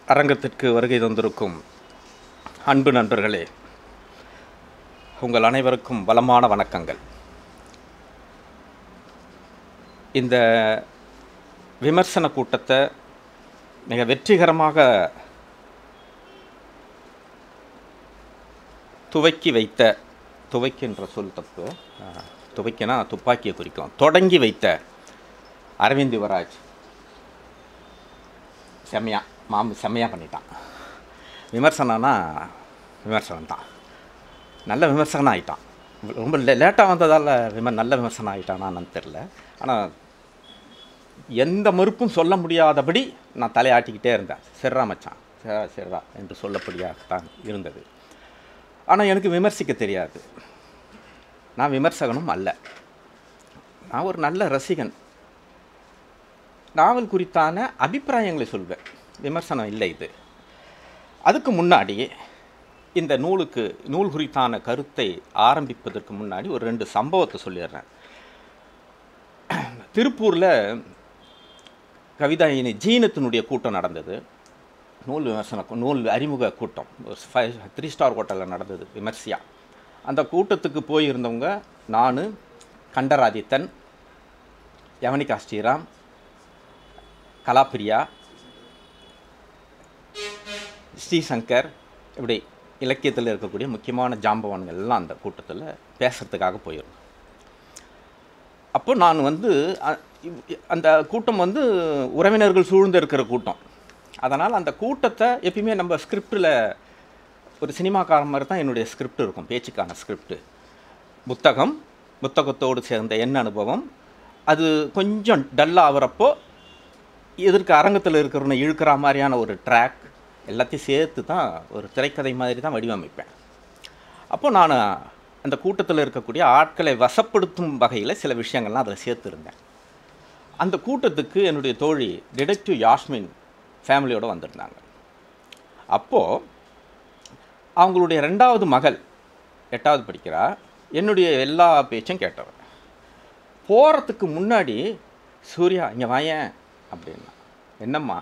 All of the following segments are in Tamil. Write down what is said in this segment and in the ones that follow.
அரங்கத்திற்கு வருகை தந்திருக்கும் அன்பு நண்பர்களே உங்கள் அனைவருக்கும் பலமான வணக்கங்கள் இந்த விமர்சன கூட்டத்தை மிக வெற்றிகரமாக துவக்கி வைத்த துவைக்கின்ற சொல் தப்பு அஹ், துவைக்கினா துப்பாக்கியை குறிக்கும் தொடங்கி வைத்த அரவிந்த் யுவராஜ் செம்மையா மாமு செம்மையாக பண்ணிட்டான் விமர்சனம்னா விமர்சனம் தான் நல்ல விமர்சனம் ஆகிட்டான் ரொம்ப லேட்டாக வந்ததால் விம நல்ல விமர்சனம் ஆகிட்டானான்னு தெரில ஆனால் எந்த மறுப்பும் சொல்ல முடியாதபடி நான் தலையாட்டிக்கிட்டே இருந்தேன் சிறா மச்சான் சிறா சிறா என்று சொல்லப்படியாகத்தான் இருந்தது ஆனால் எனக்கு விமர்சிக்க தெரியாது நான் விமர்சகனும் அல்ல நான் ஒரு நல்ல ரசிகன் நாவல் குறித்தான அபிப்பிராயங்களை சொல்வேன் விமர்சனம் இல்லை இது அதுக்கு முன்னாடி இந்த நூலுக்கு நூல் குறித்தான கருத்தை ஆரம்பிப்பதற்கு முன்னாடி ஒரு ரெண்டு சம்பவத்தை சொல்லிடுறேன் திருப்பூரில் கவிதாயினி ஜீனத்தினுடைய கூட்டம் நடந்தது நூல் விமர்சன கூ- நூல் அறிமுக கூட்டம் ஒரு ஃபைவ் த்ரீ ஸ்டார் ஹோட்டலில் நடந்தது விமர்சையா அந்த கூட்டத்துக்கு போயிருந்தவங்க நான் கண்டராதித்தன் யவனிகா ஸ்ரீராம் கலாப்பிரியா ஸ்ரீசங்கர் இப்படி இலக்கியத்தில் இருக்கக்கூடிய முக்கியமான ஜாம்பவான்கள் எல்லாம் அந்த கூட்டத்தில் பேசுறதுக்காக போயிருந்தோம் அப்போ நான் வந்து அ- இவ்- அந்த கூட்டம் வந்து உறவினர்கள் சூழ்ந்து இருக்கிற கூட்டம் அதனால் அந்த கூட்டத்தை எப்பயுமே நம்ம ஸ்கிரிப்டில் ஒரு சினிமாக்கார மாதிரி தான் என்னுடைய ஸ்கிரிப்ட் இருக்கும் பேச்சுக்கான ஸ்கிரிப்ட் புத்தகம் புத்தகத்தோடு சேர்ந்த என் அனுபவம் அது கொஞ்சம் டல்லாக ஆகிறப்போ எதிர்க்க அரங்கத்தில் இருக்கிறவனை இழுக்கிற மாதிரியான ஒரு ட்ராக் எல்லாத்தையும் சேர்த்து தான் ஒரு திரைக்கதை மாதிரி தான் வடிவமைப்பேன் அப்போ நான் அந்த கூட்டத்தில் இருக்கக்கூடிய ஆட்களை வசப்படுத்தும் வகையில் சில விஷயங்கள்லாம் அதில் சேர்த்துருந்தேன் அந்த கூட்டத்துக்கு என்னுடைய தோழி டிடெக்டிவ் யாஸ்மின் ஃபேமிலியோடு வந்திருந்தாங்க அப்போது அவங்களுடைய ரெண்டாவது மகள் எட்டாவது படிக்கிறா என்னுடைய எல்லா பேச்சும் கேட்டவன் போகிறதுக்கு முன்னாடி சூர்யா இங்கே வாயேன் அப்படின்னா என்னம்மா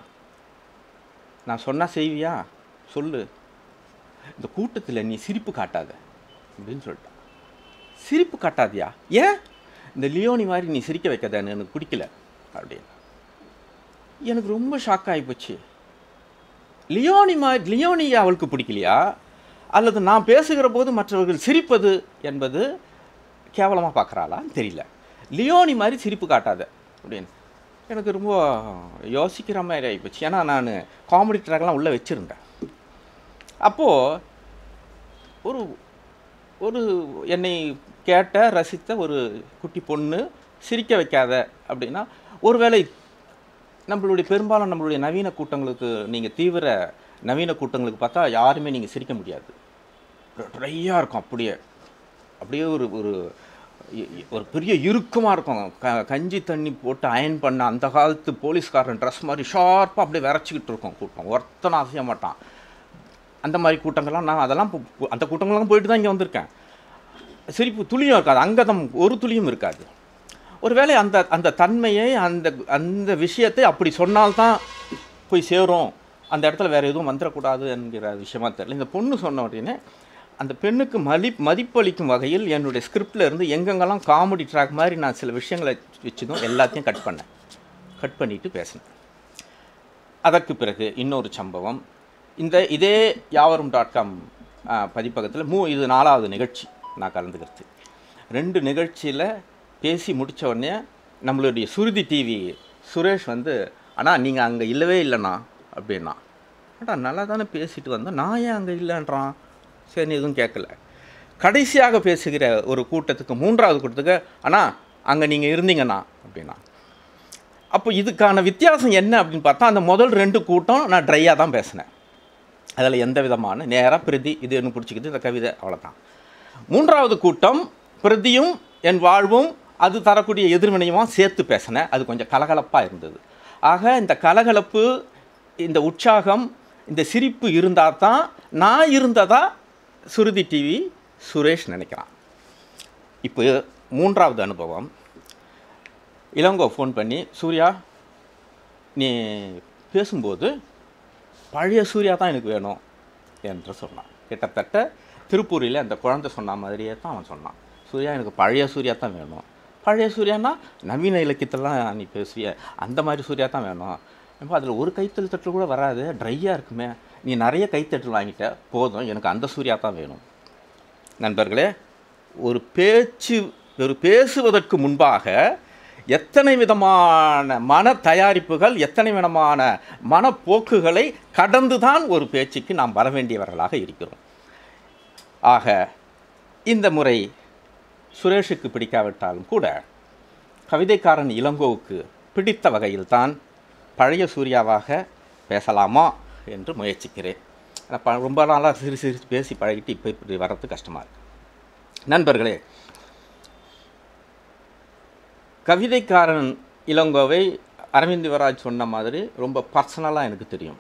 நான் சொன்னால் செய்வியா சொல்லு இந்த கூட்டத்தில் நீ சிரிப்பு காட்டாத அப்படின்னு சொல்லிட்டான் சிரிப்பு காட்டாதியா ஏன் இந்த லியோனி மாதிரி நீ சிரிக்க வைக்காதன்னு எனக்கு பிடிக்கல அப்படின்னு எனக்கு ரொம்ப ஷாக் ஆகிப்போச்சு லியோனி மாதிரி லியோனி அவளுக்கு பிடிக்கலையா அல்லது நான் பேசுகிற போது மற்றவர்கள் சிரிப்பது என்பது கேவலமாக பார்க்குறாளான்னு தெரியல லியோனி மாதிரி சிரிப்பு காட்டாத அப்படின்னு எனக்கு ரொம்ப யோசிக்கிற மாதிரி ஆகிப்போச்சு ஏன்னா நான் காமெடி ட்ராக்லாம் உள்ளே வச்சுருந்தேன் அப்போது ஒரு ஒரு என்னை கேட்ட ரசித்த ஒரு குட்டி பொண்ணு சிரிக்க வைக்காத அப்படின்னா ஒருவேளை நம்மளுடைய பெரும்பாலும் நம்மளுடைய நவீன கூட்டங்களுக்கு நீங்கள் தீவிர நவீன கூட்டங்களுக்கு பார்த்தா யாருமே நீங்கள் சிரிக்க முடியாது ட்ரையாக இருக்கும் அப்படியே அப்படியே ஒரு ஒரு இ- இ- ஒரு பெரிய இறுக்கமாக இருக்கும் க கஞ்சி தண்ணி போட்டு அயன் பண்ண அந்த காலத்து போலீஸ்காரன் ட்ரெஸ் மாதிரி ஷார்ப்பாக அப்படியே விரைச்சிக்கிட்டு இருக்கும் கூட்டம் ஒருத்தனும் அசைய மாட்டான் அந்த மாதிரி கூட்டங்கள்லாம் நான் அதெல்லாம் போ- போ- அந்த கூட்டங்கள்லாம் போயிட்டு தான் இங்கே வந்திருக்கேன் சிரிப்பு துளியும் இருக்காது அங்கதம் ஒரு துளியும் இருக்காது ஒருவேளை அந்த அந்த தன்மையை அந்த அந்த விஷயத்தை அப்படி சொன்னால்தான் போய் சேரும் அந்த இடத்துல வேறு எதுவும் வந்துடக்கூடாது என்கிற விஷயமா தெரியல இந்த பொண்ணு சொன்ன உடனே அந்த பெண்ணுக்கு மதி மதிப்பளிக்கும் வகையில் என்னுடைய ஸ்கிரிப்டில் இருந்து எங்கெங்கெல்லாம் காமெடி ட்ராக் மாதிரி நான் சில விஷயங்களை வச்சதும் எல்லாத்தையும் கட் பண்ணேன் கட் பண்ணிவிட்டு பேசினேன் அதற்கு பிறகு இன்னொரு சம்பவம் இந்த இதே யாவரும் டாட் காம் பதிப்பகத்தில் மூ இது நாலாவது நிகழ்ச்சி நான் கலந்துக்கிறது ரெண்டு நிகழ்ச்சியில் பேசி முடிச்ச உடனே நம்மளுடைய சுருதி டிவி சுரேஷ் வந்து அண்ணா நீங்கள் அங்கே இல்லவே இல்லைண்ணா அப்படின்னா அடா நல்லா தானே பேசிட்டு வந்தோம் நான் ஏன் அங்கே இல்லைன்றான் சரி எதுவும் கேட்கல கடைசியாக பேசுகிற ஒரு கூட்டத்துக்கு மூன்றாவது கூட்டத்துக்கு அண்ணா அங்கே நீங்கள் இருந்தீங்கண்ணா அப்படின்னா அப்போ இதுக்கான வித்தியாசம் என்ன அப்படின்னு பார்த்தா அந்த முதல் ரெண்டு கூட்டம் நான் ட்ரையாக தான் பேசினேன் அதில் எந்த விதமான நேராக பிரதி இது என்ன பிடிச்சிக்கிது இந்த கவிதை அவ்வளோதான் மூன்றாவது கூட்டம் பிரதியும் என் வாழ்வும் அது தரக்கூடிய எதிர்வினையுமா சேர்த்து பேசினேன் அது கொஞ்சம் கலகலப்பாக இருந்தது ஆக இந்த கலகலப்பு இந்த உற்சாகம் இந்த சிரிப்பு இருந்தால் தான் நான் இருந்ததா சுருதி டிவி சுரேஷ் நினைக்கிறான் இப்போ மூன்றாவது அனுபவம் இளங்கோ ஃபோன் பண்ணி சூர்யா நீ பேசும்போது பழைய சூர்யா தான் எனக்கு வேணும் என்று சொன்னான் கிட்டத்தட்ட திருப்பூரில் அந்த குழந்தை சொன்ன மாதிரியே தான் அவன் சொன்னான் சூர்யா எனக்கு பழைய சூர்யா தான் வேணும் பழைய சூர்யானா நவீன இலக்கியத்தெல்லாம் நீ பேசுவிய அந்த மாதிரி சூர்யா தான் வேணும் இப்போ அதில் ஒரு கைத்தல் தட்டு கூட வராது ட்ரையாக இருக்குமே நீ நிறைய கைத்தட்டல் வாங்கிட்ட போதும் எனக்கு அந்த சூர்யா தான் வேணும் நண்பர்களே ஒரு பேச்சு ஒரு பேசுவதற்கு முன்பாக எத்தனை விதமான மன தயாரிப்புகள் எத்தனை விதமான மனப்போக்குகளை கடந்து தான் ஒரு பேச்சுக்கு நாம் வர வேண்டியவர்களாக இருக்கிறோம் ஆக இந்த முறை சுரேஷுக்கு பிடிக்காவிட்டாலும் கூட கவிதைக்காரன் இளங்கோவுக்கு பிடித்த வகையில்தான் பழைய சூர்யாவாக பேசலாமா என்று முயற்சிக்கிறேன் நான் ப- ரொம்ப நாளாக சிறு சிறு பேசி பழகிட்டு இப்போ இப்படி வர்றது கஷ்டமாக இருக்கு நண்பர்களே கவிதைக்காரன் இளங்கோவை அரவிந்த் யுவராஜ் சொன்ன மாதிரி ரொம்ப பர்சனலாக எனக்கு தெரியும்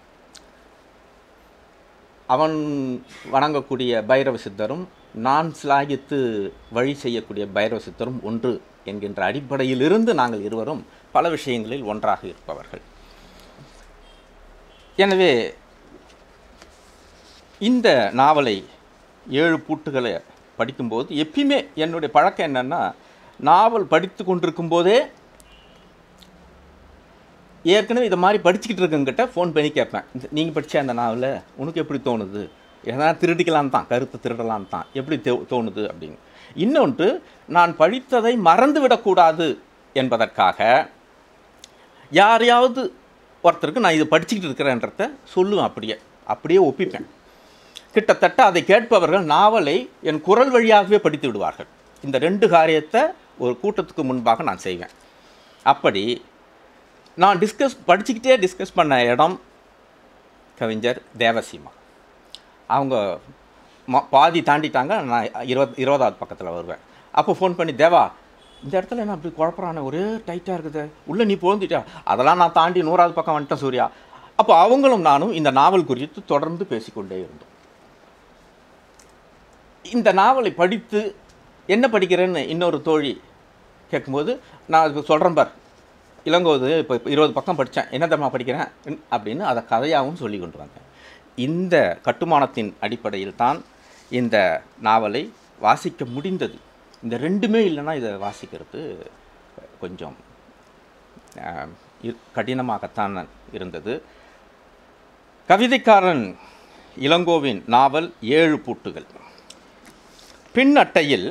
அவன் வணங்கக்கூடிய பைரவ சித்தரும் நான் சிலாகித்து வழி செய்யக்கூடிய பைரவ சித்தரும் ஒன்று என்கின்ற அடிப்படையிலிருந்து நாங்கள் இருவரும் பல விஷயங்களில் ஒன்றாக இருப்பவர்கள் எனவே இந்த நாவலை ஏழு பூட்டுகளை படிக்கும்போது எப்பயுமே என்னுடைய பழக்கம் என்னென்னா நாவல் படித்து கொண்டிருக்கும் போதே ஏற்கனவே இதை மாதிரி படிச்சுக்கிட்டு இருக்கங்கிட்ட ஃபோன் பண்ணி கேட்பேன் நீங்கள் படிச்ச அந்த நாவலை உனக்கு எப்படி தோணுது எதனா திருடிக்கலாம் தான் கருத்தை திருடலாம் தான் எப்படி தோ- தோணுது அப்படின்னு இன்னொன்று நான் படித்ததை மறந்து விடக்கூடாது என்பதற்காக யாரையாவது ஒருத்தருக்கு நான் இது படிச்சுக்கிட்டு இருக்கிறேன்றத சொல்லுவேன் அப்படியே அப்படியே ஒப்பிப்பேன் கிட்டத்தட்ட அதை கேட்பவர்கள் நாவலை என் குரல் வழியாகவே படித்து விடுவார்கள் இந்த ரெண்டு காரியத்தை ஒரு கூட்டத்துக்கு முன்பாக நான் செய்வேன் அப்படி நான் டிஸ்கஸ் படிச்சுக்கிட்டே டிஸ்கஸ் பண்ண இடம் கவிஞர் தேவசீமா அவங்க ம பாதி தாண்டிட்டாங்க நான் இருபத் இருபதாவது பக்கத்தில் வருவேன் அப்போ ஃபோன் பண்ணி தேவா இந்த இடத்துல என்ன அப்படி குழப்பறானே ஒரே டைட்டாக இருக்குது உள்ளே நீ போந்துட்டியா அதெல்லாம் நான் தாண்டி நூறாவது பக்கம் வந்துட்டேன் சூர்யா அப்போ அவங்களும் நானும் இந்த நாவல் குறித்து தொடர்ந்து பேசிக்கொண்டே இருந்தோம் இந்த நாவலை படித்து என்ன படிக்கிறேன்னு இன்னொரு தோழி கேட்கும்போது நான் இப்போ சொல்கிறேன் பார் இளங்கோது இப்போ இருபது பக்கம் படித்தேன் என்ன தரமா படிக்கிறேன் ம், அப்படின்னு அதை கதையாகவும் சொல்லி கொண்டு வந்தேன் இந்த கட்டுமானத்தின் அடிப்படையில் தான் இந்த நாவலை வாசிக்க முடிந்தது இந்த ரெண்டுமே இல்லைன்னா இதை வாசிக்கிறது கொஞ்சம் ஆஹ், இ- கடினமாகத்தான் இருந்தது கவிதைக்காரன் இளங்கோவின் நாவல் ஏழு பூட்டுகள் பின் அட்டையில்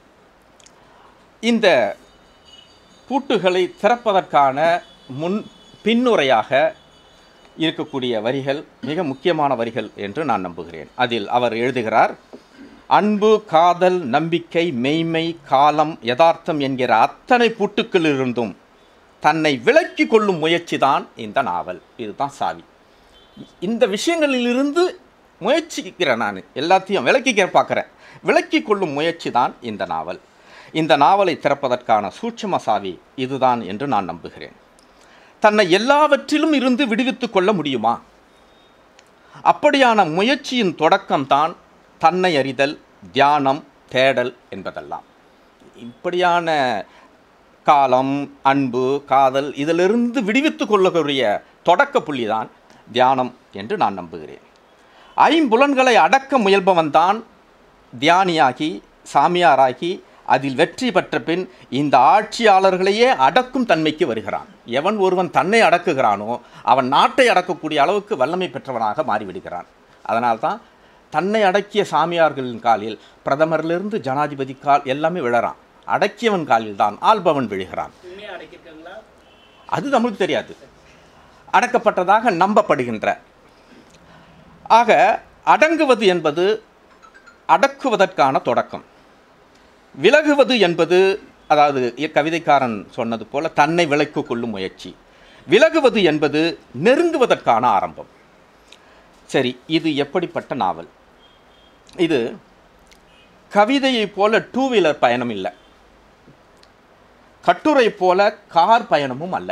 இந்த பூட்டுகளை திறப்பதற்கான முன் பின்னுரையாக இருக்கக்கூடிய வரிகள் மிக முக்கியமான வரிகள் என்று நான் நம்புகிறேன் அதில் அவர் எழுதுகிறார் அன்பு காதல் நம்பிக்கை மெய்மை காலம் யதார்த்தம் என்கிற அத்தனை பூட்டுக்களிலிருந்தும் தன்னை விலக்கி கொள்ளும் முயற்சி தான் இந்த நாவல் இதுதான் சாவி இந்த விஷயங்களிலிருந்து முயற்சிக்கிறேன் நான் எல்லாத்தையும் விலக்கிக்க பார்க்குறேன் விலக்கி கொள்ளும் முயற்சி தான் இந்த நாவல் இந்த நாவலை திறப்பதற்கான சூட்சும சாவி இதுதான் என்று நான் நம்புகிறேன் தன்னை எல்லாவற்றிலும் இருந்து விடுவித்துக் கொள்ள முடியுமா அப்படியான முயற்சியின் தொடக்கம்தான் தன்னை அறிதல் தியானம் தேடல் என்பதெல்லாம் இப்படியான காலம் அன்பு காதல் இதிலிருந்து விடுவித்துக் கொள்ளக்கூடிய தொடக்க புள்ளிதான் தியானம் என்று நான் நம்புகிறேன் ஐம்புலன்களை அடக்க முயல்பவன்தான் தியானியாகி சாமியாராகி அதில் வெற்றி பெற்ற பின் இந்த ஆட்சியாளர்களையே அடக்கும் தன்மைக்கு வருகிறான் எவன் ஒருவன் தன்னை அடக்குகிறானோ அவன் நாட்டை அடக்கக்கூடிய அளவுக்கு வல்லமை பெற்றவனாக மாறிவிடுகிறான் அதனால்தான் தன்னை அடக்கிய சாமியார்களின் காலில் பிரதமரிலிருந்து ஜனாதிபதி கால் எல்லாமே விழறான் அடக்கியவன் காலில் தான் ஆள்பவன் விழுகிறான் உண்மையா அடக்கியிருக்காங்களா அது நம்மளுக்கு தெரியாது அடக்கப்பட்டதாக நம்பப்படுகின்ற ஆக அடங்குவது என்பது அடக்குவதற்கான தொடக்கம் விலகுவது என்பது அதாவது இ- கவிதைக்காரன் சொன்னது போல தன்னை விலக்கிக் கொள்ளும் முயற்சி விலகுவது என்பது நெருங்குவதற்கான ஆரம்பம் சரி இது எப்படிப்பட்ட நாவல் இது கவிதையைப் போல டூ வீலர் பயணம் இல்லை கட்டுரை போல கார் பயணமும் அல்ல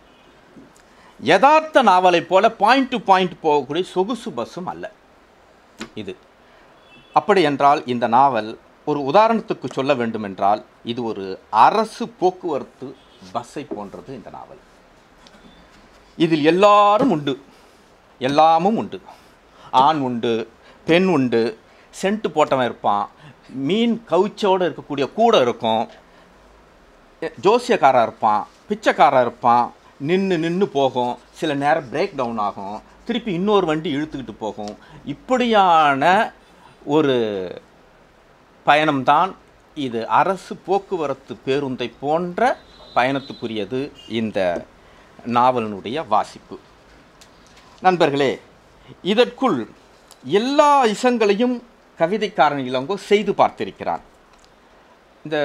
யதார்த்த நாவலைப் போல பாயிண்ட் டு பாயிண்ட் போகக்கூடிய சொகுசு பஸ்ஸும் அல்ல இது அப்படி என்றால் இந்த நாவல் ஒரு உதாரணத்துக்கு சொல்ல வேண்டுமென்றால் இது ஒரு அரசு போக்குவரத்து பஸ்ஸை போன்றது இந்த நாவல் இதில் எல்லாரும் உண்டு எல்லாமும் உண்டு ஆண் உண்டு பெண் உண்டு சென்ட் போட்டவன் இருப்பான் மீன் கவுச்சோடு இருக்கக்கூடிய கூடை இருக்கும் ஜோசியக்காரன் இருப்பான் பிச்சைக்காரன் இருப்பான் நின்று நின்று போகும் சில நேரம் பிரேக் டவுன் ஆகும் திருப்பி இன்னொரு வண்டி இழுத்துக்கிட்டு போகும் இப்படியான ஒரு பயணம்தான் இது அரசு போக்குவரத்து பேருந்தை போன்ற பயணத்துக்குரியது இந்த நாவலினுடைய வாசிப்பு நண்பர்களே இதற்குள் எல்லா இசங்களையும் கவிதைக்காரன் இளங்கோ செய்து பார்த்திருக்கிறான் இந்த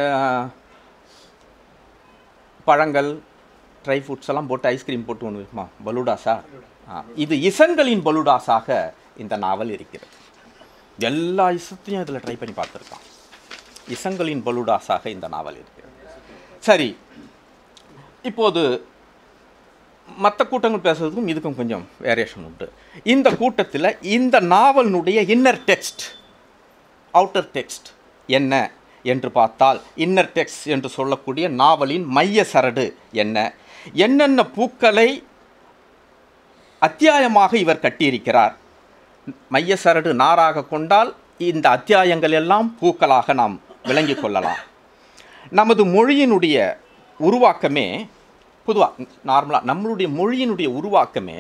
பழங்கள் ட்ரை ஃப்ரூட்ஸ் எல்லாம் போட்டு ஐஸ்கிரீம் போட்டு ஒன்று இருக்குமா பலூடாஸா ஆ, இது இசங்களின் பலூடாஸாக இந்த நாவல் இருக்கிறது எல்லா இசத்தையும் இதில் ட்ரை பண்ணி பார்த்துருக்கான் இசங்களின் பலூடாஸாக இந்த நாவல் இருக்கிறது சரி இப்போது மற்ற கூட்டங்கள் பேசுறதுக்கும் இதுக்கும் கொஞ்சம் வேரியேஷன் உண்டு இந்த கூட்டத்தில் இந்த நாவலினுடைய இன்னர் டெக்ஸ்ட் அவுட்டர் டெக்ஸ்ட் என்ன என்று பார்த்தால் இன்னர் டெக்ஸ்ட் என்று சொல்லக்கூடிய நாவலின் மைய சரடு என்ன என்னென்ன பூக்களை அத்தியாயமாக இவர் கட்டியிருக்கிறார் மைய சரடு நாராக கொண்டால் இந்த அத்தியாயங்கள் எல்லாம் பூக்களாக நாம் விளங்கிக் கொள்ளலாம் நமது மொழியினுடைய உருவாக்கமே பொதுவாக நார்மலாக நம்மளுடைய மொழியினுடைய உருவாக்கமே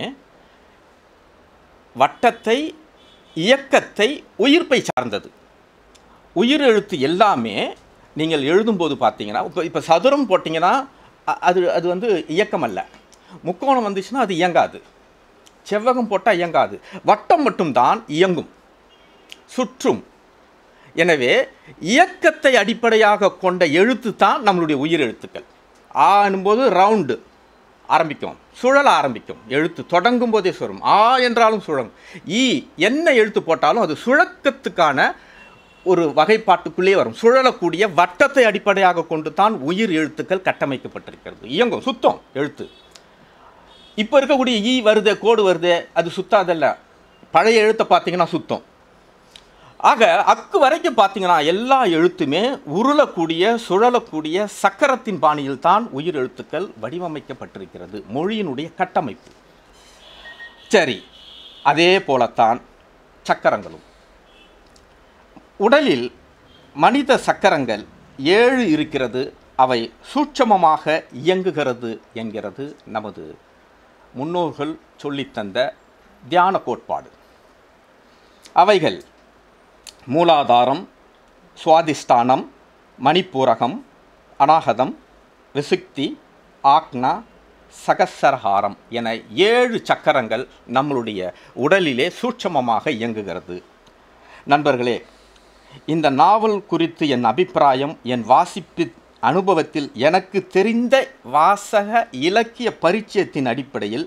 வட்டத்தை இயக்கத்தை உயிர்ப்பை சார்ந்தது உயிர் எழுத்து எல்லாமே நீங்கள் எழுதும்போது பார்த்தீங்கன்னா இப்போ இப்போ சதுரம் போட்டிங்கன்னா அ- அது அது வந்து இயக்கம் அல்ல முக்கோணம் வந்துச்சுன்னா அது இயங்காது செவ்வகம் போட்டால் இயங்காது வட்டம் மட்டும்தான் இயங்கும் சுற்றும் எனவே இயக்கத்தை அடிப்படையாக கொண்ட எழுத்து தான் நம்மளுடைய உயிர் எழுத்துக்கள் ஆ எனும்போது ரவுண்டு ஆரம்பிக்கும் சுழல ஆரம்பிக்கும் எழுத்து தொடங்கும் போதே சுழலும் ஆ என்றாலும் சுழலும் ஈ என்ன எழுத்து போட்டாலும் அது சுழக்கத்துக்கான ஒரு வகைப்பாட்டுக்குள்ளே வரும் சுழலக்கூடிய வட்டத்தை அடிப்படையாக கொண்டு தான் உயிர் எழுத்துக்கள் கட்டமைக்கப்பட்டிருக்கிறது இயங்கும் சுத்தம் எழுத்து இப்போ இருக்கக்கூடிய ஈ வருதே கோடு வருதே அது சுத்தாதல்ல பழைய எழுத்தை பார்த்தீங்கன்னா சுத்தம் ஆக அக்கு வரைக்கும் பார்த்தீங்கன்னா எல்லா எழுத்துமே உருளக்கூடிய சுழலக்கூடிய சக்கரத்தின் பாணியில் தான் உயிர் எழுத்துக்கள் வடிவமைக்கப்பட்டிருக்கிறது மொழியினுடைய கட்டமைப்பு சரி அதே போலத்தான் சக்கரங்களும் உடலில் மனித சக்கரங்கள் ஏழு இருக்கிறது அவை சூட்சமமாக இயங்குகிறது என்கிறது நமது முன்னோர்கள் சொல்லித்தந்த தியான கோட்பாடு அவைகள் மூலாதாரம் சுவாதிஷ்டானம் மணிப்பூரகம் அநாகதம் விசுக்தி ஆக்னா சகசரஹாரம் என ஏழு சக்கரங்கள் நம்மளுடைய உடலிலே சூட்சமமாக இயங்குகிறது நண்பர்களே இந்த நாவல் குறித்து என் அபிப்பிராயம் என் வாசிப்பு அனுபவத்தில் எனக்கு தெரிந்த வாசக இலக்கிய பரிச்சயத்தின் அடிப்படையில்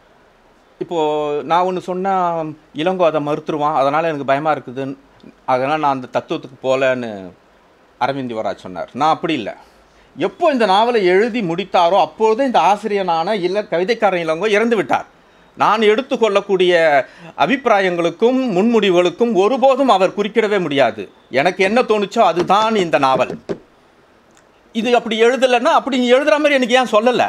இப்போது நான் ஒன்று சொன்னால் இளங்கோ அதை மறுத்துருவான் அதனால் எனக்கு பயமாக இருக்குதுன்னு அதனால் நான் அந்த தத்துவத்துக்கு போகலன்னு அரவிந்த் யுவராஜ் சொன்னார் நான் அப்படி இல்லை எப்போ இந்த நாவலை எழுதி முடித்தாரோ அப்பொழுதே இந்த ஆசிரியனான இல்ல கவிதைக்காரன் இளங்கோ இறந்து விட்டார் நான் எடுத்துக்கொள்ளக்கூடிய அபிப்பிராயங்களுக்கும் முன்முடிவுகளுக்கும் ஒருபோதும் அவர் குறுக்கிடவே முடியாது எனக்கு என்ன தோணுச்சோ அதுதான் இந்த நாவல் இது அப்படி எழுதலைன்னா அப்படி நீ எழுதுற மாதிரி எனக்கு ஏன் சொல்லலை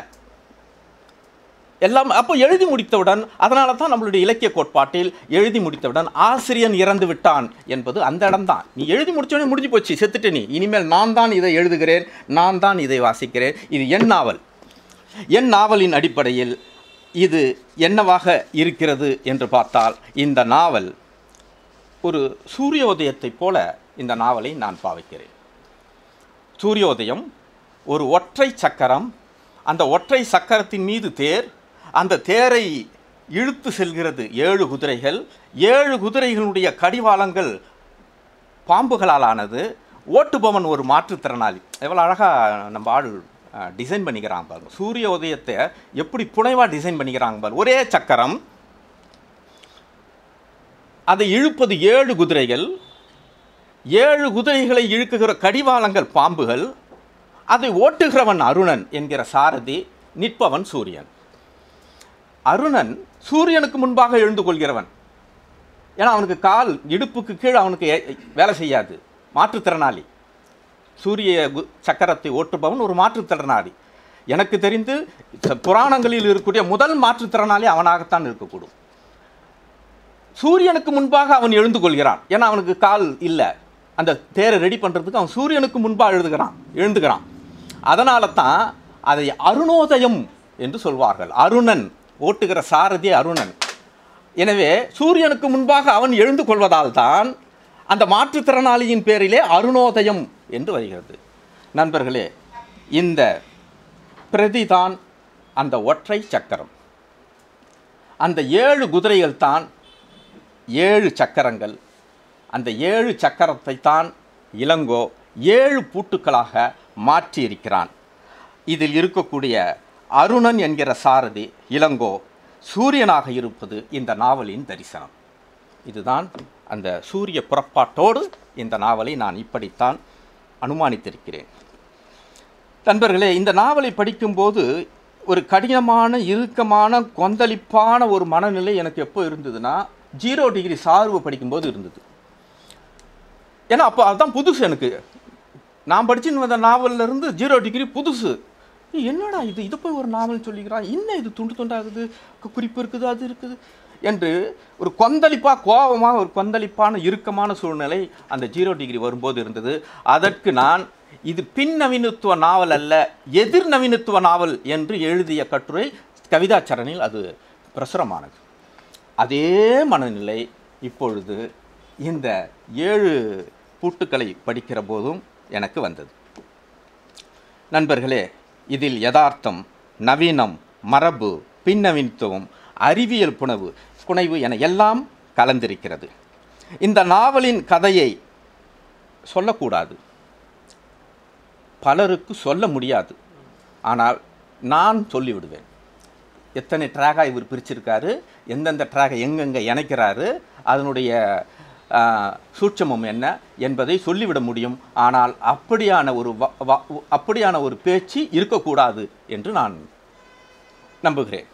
எல்லாம் அப்போ எழுதி முடித்தவுடன் அதனால தான் நம்மளுடைய இலக்கிய கோட்பாட்டில் எழுதி முடித்தவுடன் ஆசிரியன் இறந்து விட்டான் என்பது அந்த இடம்தான் நீ எழுதி முடிச்சோடனே முடிஞ்சு போச்சு செத்துட்டு நீ இனிமேல் நான் தான் இதை எழுதுகிறேன் நான் தான் இதை வாசிக்கிறேன் இது என் நாவல் என் நாவலின் அடிப்படையில் இது என்னவாக இருக்கிறது என்று பார்த்தால் இந்த நாவல் ஒரு சூரியோதயத்தைப் போல இந்த நாவலை நான் பாவிக்கிறேன் சூரியோதயம் ஒரு ஒற்றை சக்கரம் அந்த ஒற்றை சக்கரத்தின் மீது தேர் அந்த தேரை இழுத்து செல்கிறது ஏழு குதிரைகள் ஏழு குதிரைகளுடைய கடிவாளங்கள் பாம்புகளால் ஆனது ஓட்டுபவன் ஒரு மாற்றுத்திறனாளி எவ்வளோ அழகாக நம்ம ஆள் டிசைன் பண்ணிக்கிறாங்க பாருங்க சூரிய உதயத்தை எப்படி புனைவாக டிசைன் பண்ணிக்கிறாங்க பாருங்க ஒரே சக்கரம் அதை இழுப்பது ஏழு குதிரைகள் ஏழு குதிரைகளை இழுக்குகிற கடிவாளங்கள் பாம்புகள் அதை ஓட்டுகிறவன் அருணன் என்கிற சாரதி நிற்பவன் சூரியன் அருணன் சூரியனுக்கு முன்பாக எழுந்து கொள்கிறவன் ஏன்னா அவனுக்கு கால் இடுப்புக்கு கீழ் அவனுக்கு ஏ- வேலை செய்யாது மாற்றுத்திறனாளி சூரிய கு- சக்கரத்தை ஓட்டுபவன் ஒரு மாற்றுத்திறனாளி எனக்கு தெரிந்து ச- புராணங்களில் இருக்கக்கூடிய முதல் மாற்றுத்திறனாளி அவனாகத்தான் இருக்கக்கூடும் சூரியனுக்கு முன்பாக அவன் எழுந்து கொள்கிறான் ஏன்னா அவனுக்கு கால் இல்லை அந்த தேரை ரெடி பண்ணுறதுக்கு அவன் சூரியனுக்கு முன்பாக எழுதுகிறான் எழுந்துக்கிறான் அதனால தான் அதை அருணோதயம் என்று சொல்வார்கள் அருணன் ஓட்டுகிற சாரதி அருணன் எனவே சூரியனுக்கு முன்பாக அவன் எழுந்து கொள்வதால் தான் அந்த மாற்றுத்திறனாளியின் பேரிலே அருணோதயம் என்று வருகிறது நண்பர்களே இந்த பிரதிதான் அந்த ஒற்றை சக்கரம் அந்த ஏழு குதிரைகள் தான் ஏழு சக்கரங்கள் அந்த ஏழு சக்கரத்தை தான் இளங்கோ ஏழு பூட்டுக்களாக மாற்றியிருக்கிறான் இதில் இருக்கக்கூடிய அருணன் என்கிற சாரதி இளங்கோ சூரியனாக இருப்பது இந்த நாவலின் தரிசனம் இதுதான் அந்த சூரிய புறப்பாட்டோடு இந்த நாவலை நான் இப்படித்தான் அனுமானித்திருக்கிறேன் நண்பர்களே இந்த நாவலை படிக்கும்போது ஒரு கடினமான இறுக்கமான கொந்தளிப்பான ஒரு மனநிலை எனக்கு எப்போ இருந்ததுன்னா ஜீரோ டிகிரி சார்பு படிக்கும்போது இருந்தது ஏன்னா அப்போ அதுதான் புதுசு எனக்கு நான் படிச்சுன்னு வந்த நாவல்ல இருந்து ஜீரோ டிகிரி புதுசு ஏய், என்னடா இது இது போய் ஒரு நாவல் சொல்லிக்கிறான் என்ன இது துண்டு துண்டாகுது கு- குறிப்பு இருக்குது அது இருக்குது என்று ஒரு கொந்தளிப்பாக கோபமாக ஒரு கொந்தளிப்பான இறுக்கமான சூழ்நிலை அந்த ஜீரோ டிகிரி வரும்போது இருந்தது அதற்கு நான் இது பின் நவீனத்துவ நாவல் அல்ல எதிர் நவீனத்துவ நாவல் என்று எழுதிய கட்டுரை கவிதாச்சரணில் அது பிரசுரமானது அதே மனநிலை இப்பொழுது இந்த ஏழு பூட்டுக்களை படிக்கிற போதும் எனக்கு வந்தது நண்பர்களே இதில் யதார்த்தம் நவீனம் மரபு பின்னவீனத்துவம் அறிவியல் புணவு புனைவு என எல்லாம் கலந்திருக்கிறது இந்த நாவலின் கதையை சொல்லக்கூடாது பலருக்கு சொல்ல முடியாது ஆனால் நான் சொல்லிவிடுவேன் எத்தனை ட்ராகாக இவர் பிரிச்சிருக்காரு எந்தெந்த ட்ராகை எங்கெங்கே இணைக்கிறாரு அதனுடைய ஆ, சூட்சமம் என்ன என்பதை சொல்லிவிட முடியும் ஆனால் அப்படியான ஒரு வ- வ- அப்படியான ஒரு பேச்சு இருக்கக்கூடாது என்று நான் நம்புகிறேன்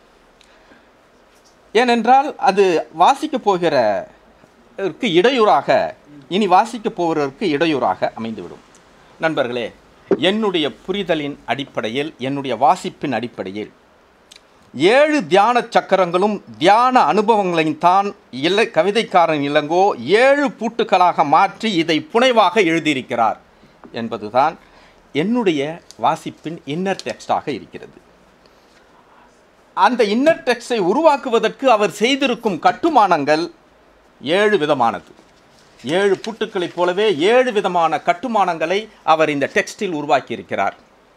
ஏனென்றால் அது வாசிக்கப் போகிறதற்கு இடையூறாக இனி வாசிக்கப் போகிறவருக்கு இடையூறாக அமைந்துவிடும் நண்பர்களே என்னுடைய புரிதலின் அடிப்படையில் என்னுடைய வாசிப்பின் அடிப்படையில் ஏழு தியான சக்கரங்களும் தியான அனுபவங்களையும் தான் இல கவிதைக்காரன் இளங்கோ ஏழு பூட்டுக்களாக மாற்றி இதை புனைவாக எழுதியிருக்கிறார் என்பதுதான் என்னுடைய வாசிப்பின் இன்னர் டெக்ஸ்டாக இருக்கிறது அந்த இன்னர் டெக்ஸ்டை உருவாக்குவதற்கு அவர் செய்திருக்கும் கட்டுமானங்கள் ஏழு விதமானது ஏழு பூட்டுக்களைப் போலவே ஏழு விதமான கட்டுமானங்களை அவர் இந்த டெக்ஸ்டில் உருவாக்கியிருக்கிறார்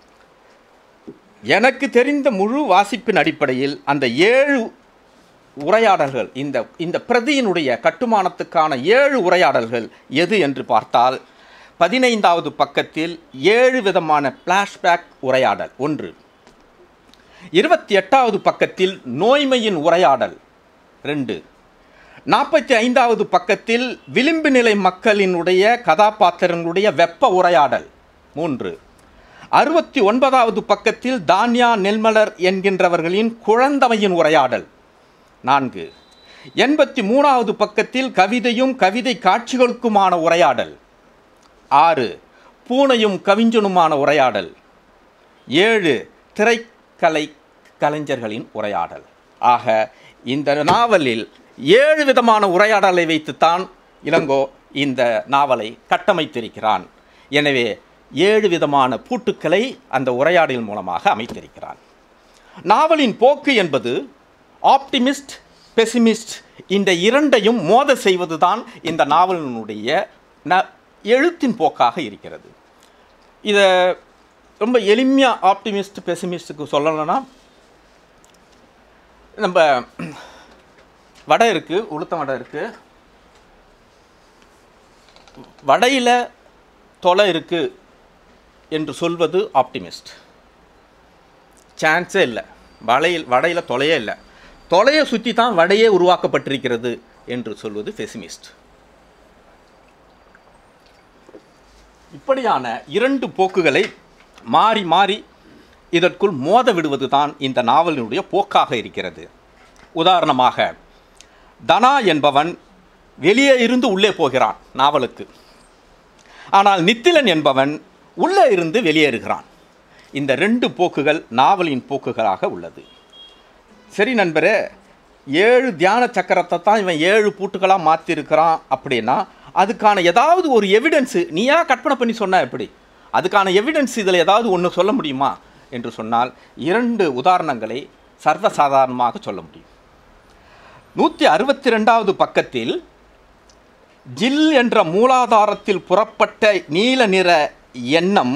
எனக்கு தெரிந்த முழு வாசிப்பின் அடிப்படையில் அந்த ஏழு உரையாடல்கள் இந்த இந்த பிரதியினுடைய கட்டுமானத்துக்கான ஏழு உரையாடல்கள் எது என்று பார்த்தால் பதினைந்தாவது பக்கத்தில் ஏழு விதமான ஃப்ளாஷ்பேக் உரையாடல் ஒன்று இருபத்தி எட்டாவது பக்கத்தில் நோய்மையின் உரையாடல் ரெண்டு நாற்பத்தி ஐந்தாவது பக்கத்தில் விளிம்பு நிலை மக்களினுடைய கதாபாத்திரங்களுடைய வெப்ப உரையாடல் மூன்று அறுபத்தி ஒன்பதாவது பக்கத்தில் தான்யா நெல்மலர் என்கின்றவர்களின் குழந்தமையின் உரையாடல் நான்கு எண்பத்தி மூணாவது பக்கத்தில் கவிதையும் கவிதை காட்சிகளுக்குமான உரையாடல் ஆறு பூனையும் கவிஞனுமான உரையாடல் ஏழு திரைக்கலை கலைஞர்களின் உரையாடல் ஆக இந்த நாவலில் ஏழு விதமான உரையாடலை வைத்துத்தான் இளங்கோ இந்த நாவலை கட்டமைத்திருக்கிறான் எனவே ஏழு விதமான பூட்டுக்களை அந்த உரையாடல் மூலமாக அமைத்திருக்கிறான் நாவலின் போக்கு என்பது ஆப்டிமிஸ்ட் பெசிமிஸ்ட் இந்த இரண்டையும் மோத செய்வதுதான் இந்த நாவலினுடைய ந எழுத்தின் போக்காக இருக்கிறது இதை ரொம்ப எளிமையாக ஆப்டிமிஸ்ட் பெசிமிஸ்ட்டுக்கு சொல்லணும்னா நம்ம வடை இருக்குது உளுத்தம் வடை இருக்குது வடையில் தொலை இருக்குது என்று சொல்வது ஆப்டிமிஸ்ட் சான்ஸே இல்லை வளையில் வடையில் தொலையே இல்லை தொலையை சுற்றி தான் வடையே உருவாக்கப்பட்டிருக்கிறது என்று சொல்வது பெசிமிஸ்ட் இப்படியான இரண்டு போக்குகளை மாறி மாறி இதற்குள் மோத விடுவது தான் இந்த நாவலினுடைய போக்காக இருக்கிறது உதாரணமாக தனா என்பவன் வெளியே இருந்து உள்ளே போகிறான் நாவலுக்கு ஆனால் நித்திலன் என்பவன் உள்ளே இருந்து வெளியேறுகிறான் இந்த ரெண்டு போக்குகள் நாவலின் போக்குகளாக உள்ளது சரி நண்பரே ஏழு தியான சக்கரத்தை தான் இவன் ஏழு பூட்டுகளாக மாற்றிருக்கிறான் அப்படின்னா அதுக்கான ஏதாவது ஒரு எவிடன்ஸு நீயா கற்பனை பண்ணி சொன்னா எப்படி அதுக்கான எவிடன்ஸ் இதில் ஏதாவது ஒன்று சொல்ல முடியுமா என்று சொன்னால் இரண்டு உதாரணங்களை சர்வசாதாரணமாக சொல்ல முடியும் நூற்றி அறுபத்தி ரெண்டாவது பக்கத்தில் ஜில் என்ற மூலாதாரத்தில் புறப்பட்ட நீல நிற எண்ணம்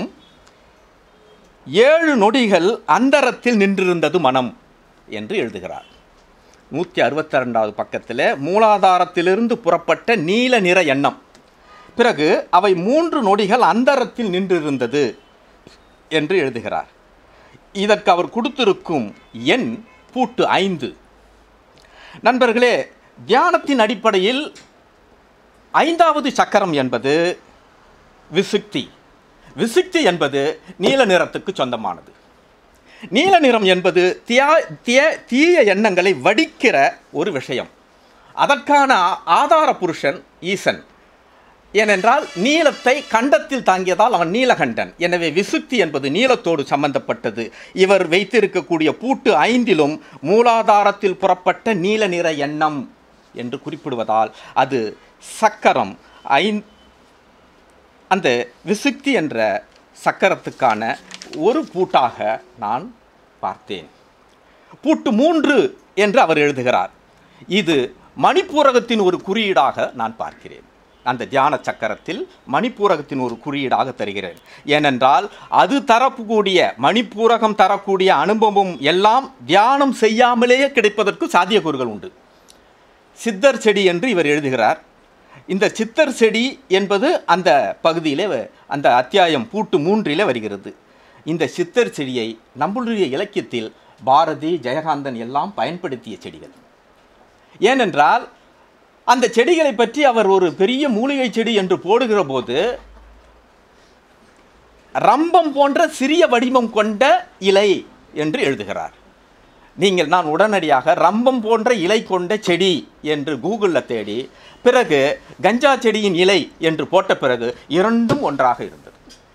ஏழு நொடிகள் அந்தரத்தில் நின்றிருந்தது மனம் என்று எழுதுகிறார் நூற்றி அறுபத்தி ரெண்டாவது பக்கத்தில் மூலாதாரத்திலிருந்து புறப்பட்ட நீல நிற எண்ணம் பிறகு அவை மூன்று நொடிகள் அந்தரத்தில் நின்றிருந்தது என்று எழுதுகிறார் இதற்கு அவர் கொடுத்திருக்கும் எண் பூட்டு ஐந்து நண்பர்களே தியானத்தின் அடிப்படையில் ஐந்தாவது சக்கரம் என்பது விசுக்தி விசுக்தி என்பது நீல நிறத்துக்கு சொந்தமானது நீல நிறம் என்பது தியா திய தீய எண்ணங்களை வடிக்கிற ஒரு விஷயம் அதற்கான ஆ- ஆதார புருஷன் ஈசன் ஏனென்றால் நீலத்தை கண்டத்தில் தாங்கியதால் அவன் நீலகண்டன் எனவே விசுக்தி என்பது நீலத்தோடு சம்பந்தப்பட்டது இவர் வைத்திருக்கக்கூடிய பூட்டு ஐந்திலும் மூலாதாரத்தில் புறப்பட்ட நீல நிற எண்ணம் என்று குறிப்பிடுவதால் அது சக்கரம் ஐந் அந்த விசுக்தி என்ற சக்கரத்துக்கான ஒரு பூட்டாக நான் பார்த்தேன் பூட்டு மூன்று என்று அவர் எழுதுகிறார் இது மணிப்பூரகத்தின் ஒரு குறியீடாக நான் பார்க்கிறேன் அந்த தியான சக்கரத்தில் மணிப்பூரகத்தின் ஒரு குறியீடாக தருகிறேன் ஏனென்றால் அது தரக்கூடிய மணிப்பூரகம் தரக்கூடிய அனுபவம் எல்லாம் தியானம் செய்யாமலேயே கிடைப்பதற்கு சாத்தியக்கூறுகள் உண்டு சித்தர் செடி என்று இவர் எழுதுகிறார் இந்த சித்தர் செடி என்பது அந்த பகுதியிலே வ- அந்த அத்தியாயம் பூட்டு மூன்றிலே வருகிறது இந்த சித்தர் செடியை நம்மளுடைய இலக்கியத்தில் பாரதி ஜெயகாந்தன் எல்லாம் பயன்படுத்திய செடிகள் ஏனென்றால் அந்த செடிகளை பற்றி அவர் ஒரு பெரிய மூலிகை செடி என்று போடுகிற போது ரம்பம் போன்ற சிறிய வடிவம் கொண்ட இலை என்று எழுதுகிறார் நீங்கள் நான் உடனடியாக ரம்பம் போன்ற இலை கொண்ட செடி என்று கூகுளில் தேடி பிறகு கஞ்சா செடியின் இலை என்று போட்ட பிறகு இரண்டும் ஒன்றாக இருந்தது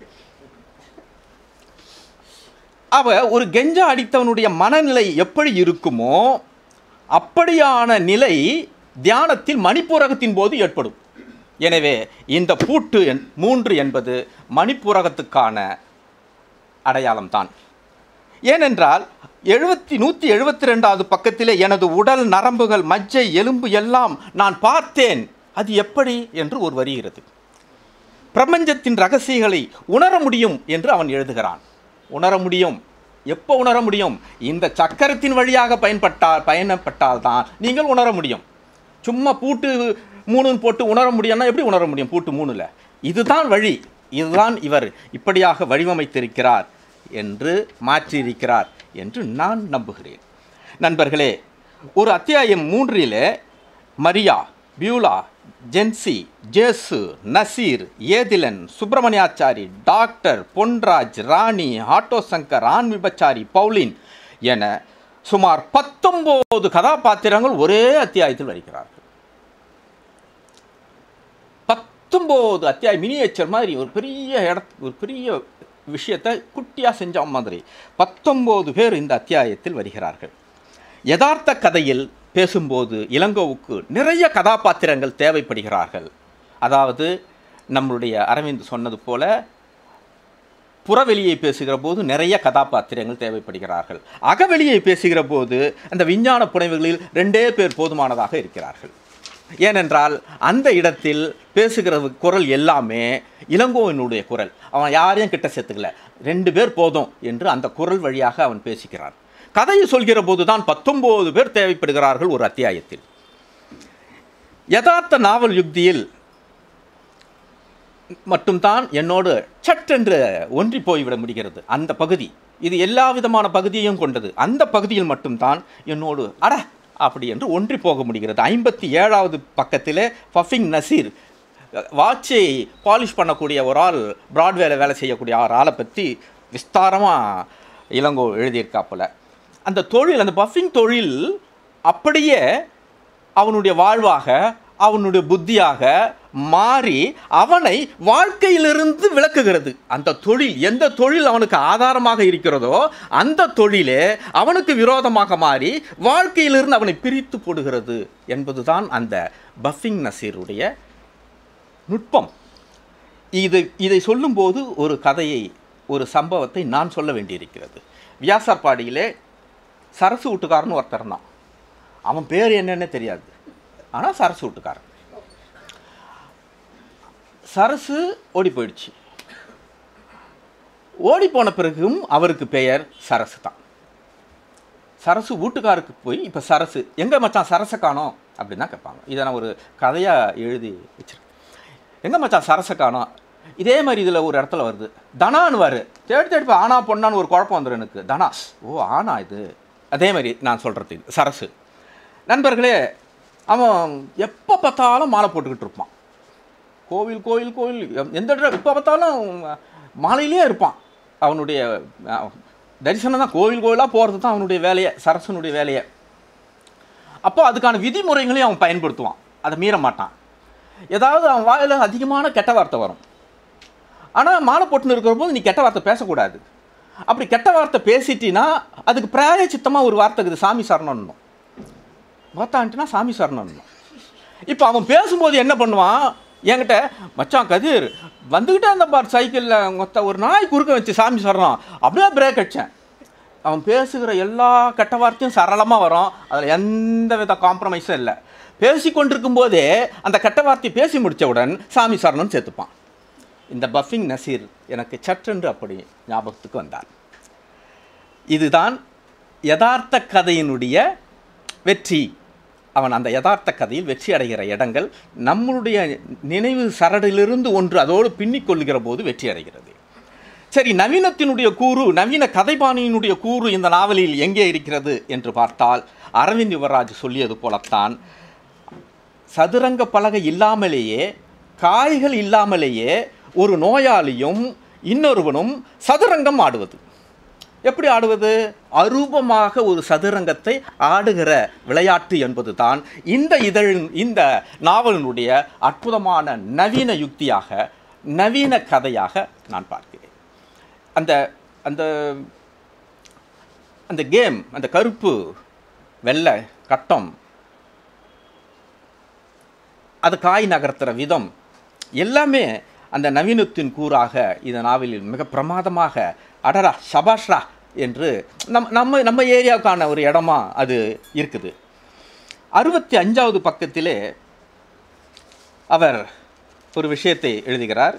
அவ ஒரு கெஞ்சா அடித்தவனுடைய மனநிலை எப்படி இருக்குமோ அப்படியான நிலை தியானத்தில் மணிப்பூரகத்தின் போது ஏற்படும் எனவே இந்த பூட்டு என்- மூன்று என்பது மணிப்பூரகத்துக்கான அடையாளம்தான் ஏனென்றால் எழுபத்தி நூற்றி எழுபத்தி ரெண்டாவது பக்கத்திலே எனது உடல் நரம்புகள் மஜ்ஜை எலும்பு எல்லாம் நான் பார்த்தேன் அது எப்படி என்று ஒரு வருகிறது பிரபஞ்சத்தின் ரகசியங்களை உணர முடியும் என்று அவன் எழுதுகிறான் உணர முடியும் எப்போ உணர முடியும் இந்த சக்கரத்தின் வழியாக பயன்பட்டால் பயணப்பட்டால் தான் நீங்கள் உணர முடியும் சும்மா பூட்டு மூணுன்னு போட்டு உணர முடியும்னா எப்படி உணர முடியும் பூட்டு மூணுல இதுதான் வழி இதுதான் இவர் இப்படியாக வடிவமைத்திருக்கிறார் என்று மாற்றியிருக்கிறார் என்று நான் நம்புகிறேன் நண்பர்களே ஒரு அத்தியாயம் மூன்றிலே மரியா பியூலா ஜென்சி ஜேசு நசீர் ஏதிலன் சுப்பிரமணியாச்சாரி டாக்டர் பொன்ராஜ் ராணி ஆட்டோ சங்கர் ஆண் விபச்சாரி பவுலின் என சுமார் பத்தொம்போது கதாபாத்திரங்கள் ஒரே அத்தியாயத்தில் வருகிறார்கள் பத்தொம்போது அத்தியாய மினியேச்சர் மாதிரி ஒரு பெரிய இட ஒரு பெரிய விஷயத்தை குட்டியாக செஞ்ச மாதிரி பத்தொம்போது பேர் இந்த அத்தியாயத்தில் வருகிறார்கள் யதார்த்த கதையில் பேசும்போது இளங்கோவுக்கு நிறைய கதாபாத்திரங்கள் தேவைப்படுகிறார்கள் அதாவது நம்மளுடைய அரவிந்த் சொன்னது போல புறவெளியை பேசுகிற போது நிறைய கதாபாத்திரங்கள் தேவைப்படுகிறார்கள் அகவெளியை பேசுகிற போது அந்த விஞ்ஞான புனைவுகளில் ரெண்டே பேர் போதுமானதாக இருக்கிறார்கள் ஏனென்றால் அந்த இடத்தில் பேசுகிற குரல் எல்லாமே இளங்கோவனுடைய குரல் அவன் யாரையும் கிட்ட சேர்த்துக்கல ரெண்டு பேர் போதும் என்று அந்த குரல் வழியாக அவன் பேசுகிறான் கதையை சொல்கிற போது தான் பத்தொம்போது பேர் தேவைப்படுகிறார்கள் ஒரு அத்தியாயத்தில் யதார்த்த நாவல் யுக்தியில் மட்டும்தான் என்னோடு சட்டென்று ஒன்றி போய்விட முடிகிறது அந்த பகுதி இது எல்லா விதமான பகுதியையும் கொண்டது அந்த பகுதியில் மட்டும்தான் என்னோடு அட அப்படி என்று ஒன்றி போக முடிகிறது ஐம்பத்தி ஏழாவது பக்கத்தில் ஃபஃபிங் நசீர் வாட்சை பாலிஷ் பண்ணக்கூடிய ஒரு ஆள் பிராட்வேல வேலை செய்யக்கூடிய ஒரு ஆளை பற்றி விஸ்தாரமாக இளங்கோ எழுதியிருக்காப்புல அந்த தொழில் அந்த பஃபிங் தொழில் அப்படியே அவனுடைய வாழ்வாக அவனுடைய புத்தியாக மாறி அவனை வாழ்க்கையிலிருந்து விளக்குகிறது அந்த தொழில் எந்த தொழில் அவனுக்கு ஆதாரமாக இருக்கிறதோ அந்த தொழிலே அவனுக்கு விரோதமாக மாறி வாழ்க்கையிலிருந்து அவனை பிரித்து போடுகிறது என்பதுதான் அந்த பஃபிங் நசீருடைய நுட்பம் இது இதை சொல்லும்போது ஒரு கதையை ஒரு சம்பவத்தை நான் சொல்ல வேண்டியிருக்கிறது வியாசர்பாடியிலே சரசு வீட்டுக்காரன்னு ஒருத்தர் இருந்தான் அவன் பேர் என்னன்னே தெரியாது ஆனால் சரசு வீட்டுக்காரன் சரசு ஓடி போயிடுச்சு ஓடி போன பிறகும் அவருக்கு பெயர் சரசு தான் சரசு வீட்டுக்காருக்கு போய் இப்போ சரசு எங்கே மச்சான் சரசை காணோம் அப்படின்னு தான் கேட்பாங்க இதை நான் ஒரு கதையாக எழுதி வச்சிருக்கேன் எங்கே மச்சான் சரசை காணோம் இதே மாதிரி இதில் ஒரு இடத்துல வருது தனான்னு வரு தேடி தேடி போய் ஆனா பொண்ணான்னு ஒரு குழப்பம் வந்துடும் எனக்கு தனா ஓ ஆனா இது அதே மாதிரி நான் சொல்கிறது இது சரசு நண்பர்களே அவன் எப்போ பார்த்தாலும் மாலை போட்டுக்கிட்டு இருப்பான் கோவில் கோவில் கோவில் எம்- எந்த இடம் எப்போ பார்த்தாலும் மாலையிலே இருப்பான் அவனுடைய அஹ், தரிசனம் தான் கோவில் கோவிலாக போகிறது தான் அவனுடைய வேலையை சரசனுடைய வேலையை அப்போ அதுக்கான விதிமுறைகளையும் அவன் பயன்படுத்துவான் அதை மீற மாட்டான் ஏதாவது அவன் வாயில் அதிகமான கெட்ட வார்த்தை வரும் ஆனால் மாலை போட்டுன்னு இருக்கிற போது நீ கெட்ட வார்த்தை பேசக்கூடாது அப்படி கெட்ட வார்த்தை பேசிட்டினா அதுக்கு பிராயச்சித்தமாக ஒரு வார்த்தை இருக்குது சாமி சரணம்னும் பார்த்தான்ட்டுனா சாமி சரணம்னும் இப்போ அவன் பேசும்போது என்ன பண்ணுவான் என்கிட்ட மச்சான் கதிர் வந்துக்கிட்டே அந்த பார் சைக்கிளில் மொத்த ஒரு நாய் குறுக்க வச்சு சாமி சரணம் அப்படியே பிரேக் அடித்தேன் அவன் பேசுகிற எல்லா கெட்ட வார்த்தையும் சரளமாக வரும் அதில் எந்த வித காம்ப்ரமைஸும் இல்லை பேசி கொண்டிருக்கும் போதே அந்த கெட்ட வார்த்தையை பேசி முடித்தவுடன் சாமி சரணம் சேர்த்துப்பான் இந்த பஃபிங் நசீர் எனக்கு சற்றென்று அப்படி ஞாபகத்துக்கு வந்தார் இதுதான் யதார்த்த கதையினுடைய வெற்றி அவன் அந்த யதார்த்த கதையில் வெற்றி அடைகிற இடங்கள் நம்மளுடைய நினைவு சரடிலிருந்து ஒன்று அதோடு பின்னிக் கொள்ளுகிற போது வெற்றி அடைகிறது சரி நவீனத்தினுடைய கூறு நவீன கதைபாணியினுடைய கூறு இந்த நாவலில் எங்கே இருக்கிறது என்று பார்த்தால் அரவிந்த் யுவராஜ் சொல்லியது போலத்தான் சதுரங்க பலகை இல்லாமலேயே காய்கள் இல்லாமலேயே ஒரு நோயாளியும் இன்னொருவனும் சதுரங்கம் ஆடுவது எப்படி ஆடுவது அரூபமாக ஒரு சதுரங்கத்தை ஆடுகிற விளையாட்டு என்பதுதான் இந்த இதழின் இந்த நாவலினுடைய அற்புதமான நவீன யுக்தியாக நவீன கதையாக நான் பார்க்கிறேன் அந்த அந்த அந்த கேம் அந்த கருப்பு வெள்ளை கட்டம் அது காய் நகர்த்துற விதம் எல்லாமே அந்த நவீனத்தின் கூறாக இந்த நாவலில் மிக பிரமாதமாக அடரா சபாஷ்ரா என்று நம் நம்ம நம்ம ஏரியாவுக்கான ஒரு இடமா அது இருக்குது அறுபத்தி அஞ்சாவது பக்கத்திலே அவர் ஒரு விஷயத்தை எழுதுகிறார்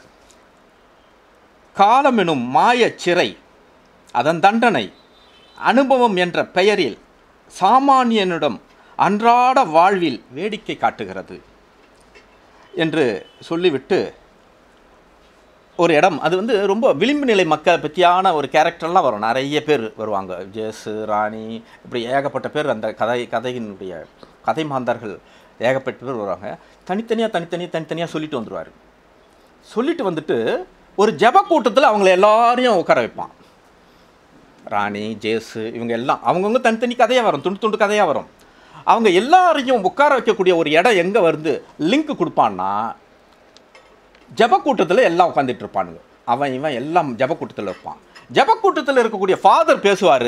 காலம் எனும் மாயச் சிறை அதன் தண்டனை அனுபவம் என்ற பெயரில் சாமானியனிடம் அன்றாட வாழ்வில் வேடிக்கை காட்டுகிறது என்று சொல்லிவிட்டு ஒரு இடம் அது வந்து ரொம்ப விளிம்பு நிலை மக்களை பற்றியான ஒரு கேரக்டர்லாம் வரும் நிறைய பேர் வருவாங்க ஜேசு ராணி இப்படி ஏகப்பட்ட பேர் அந்த கதை கதையினுடைய கதை மாந்தர்கள் ஏகப்பட்ட பேர் வருவாங்க தனித்தனியாக தனித்தனியாக தனித்தனியாக சொல்லிட்டு வந்துடுவார் சொல்லிட்டு வந்துட்டு ஒரு ஜெப கூட்டத்தில் அவங்கள எல்லாரையும் உட்கார வைப்பான் ராணி ஜேசு இவங்க எல்லாம் அவங்கவுங்க தனித்தனி கதையாக வரும் துண்டு துண்டு கதையாக வரும் அவங்க எல்லாரையும் உட்கார வைக்கக்கூடிய ஒரு இடம் எங்கே வருது லிங்க் கொடுப்பான்னா ஜபக்கூட்டத்தில் எல்லாம் உட்காந்துட்டு இருப்பானுங்க அவன் இவன் எல்லாம் ஜபக்கூட்டத்தில் இருப்பான் ஜபக்கூட்டத்தில் இருக்கக்கூடிய ஃபாதர் பேசுவார்